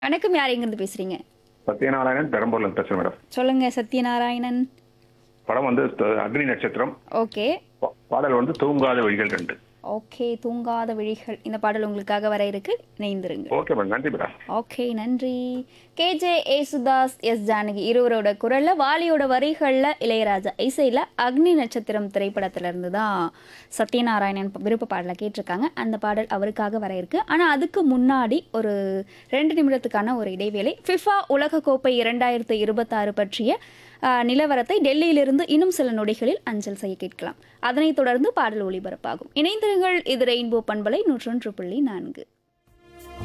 வணக்கம் யார் எங்கிருந்து பேசுறீங்க சத்யநாராயணன் பெரம்பூர்ல இருந்து பேசுறேன் மேடம் சொல்லுங்க சத்யநாராயணன் படம் வந்து த- அக்னி நட்சத்திரம் ஓகே பா- பாடல் வந்து தூங்காத வழிகள் ரெண்டு ஓகே தூங்காத விழிகள் இந்த பாடல் உங்களுக்காக வர இருக்கு இணைந்திருங்க ஓகே மேடம் நன்றி மேடம் ஓகே நன்றி கேஜே ஏசுதாஸ் எஸ் ஜானகி இருவரோட குரல்ல வாலியோட வரிகள்ல இளையராஜா இசையில அக்னி நட்சத்திரம் திரைப்படத்துல இருந்து தான் சத்யநாராயணன் விருப்ப பாடலை கேட்டிருக்காங்க அந்த பாடல் அவருக்காக வர இருக்கு ஆனா அதுக்கு முன்னாடி ஒரு ரெண்டு நிமிடத்துக்கான ஒரு இடைவேளை ஃபிஃபா உலகக்கோப்பை இரண்டாயிரத்து இருபத்தாறு பற்றிய ஆஹ், நிலவரத்தை டெல்லியிலிருந்து இன்னும் சில நொடிகளில் அஞ்சல் செய்ய கேட்கலாம் அதனைத் தொடர்ந்து பாடல் ஒளிபரப்பாகும் இணைந்திருங்கள் இது ரெயின்போ பண்பலை நூற்றொன்று புள்ளி நான்கு